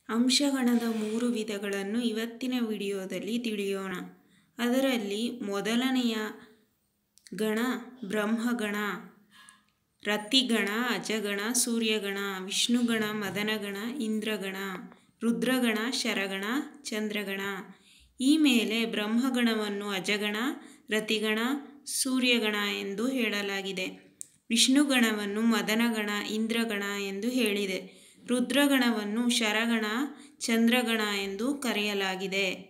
ಅಂಶಗಣದ ಮೂರು ವಿಧಗಳನ್ನು ಇವತ್ತಿನ ವಿಡಿಯೋದಲ್ಲಿ ತಿಳಿಯೋಣ ಅದರಲ್ಲಿ ಮೊದಲನೆಯ ಗಣ ಬ್ರಹ್ಮಗಣ ರತಿಗಣ ಅಜಗಣ ಸೂರ್ಯಗಣ ವಿಷ್ಣುಗಣ ಮದನಗಣ ಇಂದ್ರಗಣ ರುದ್ರಗಣ ಶರಗಣ ಚಂದ್ರಗಣ ಈ ಮೇಲೆ ಬ್ರಹ್ಮಗಣವನ್ನು ಅಜಗಣ ರತಿಗಣ ಸೂರ್ಯಗಣ ಎಂದು ಹೇಳಲಾಗಿದೆ ವಿಷ್ಣುಗಣವನ್ನು ಮದನಗಣ ಇಂದ್ರಗಣ ಎಂದು ಹೇಳಿದೆ ರುದ್ರಗಣವನ್ನು ಶರಗಣ ಚಂದ್ರಗಣ ಎಂದು ಕರೆಯಲಾಗಿದೆ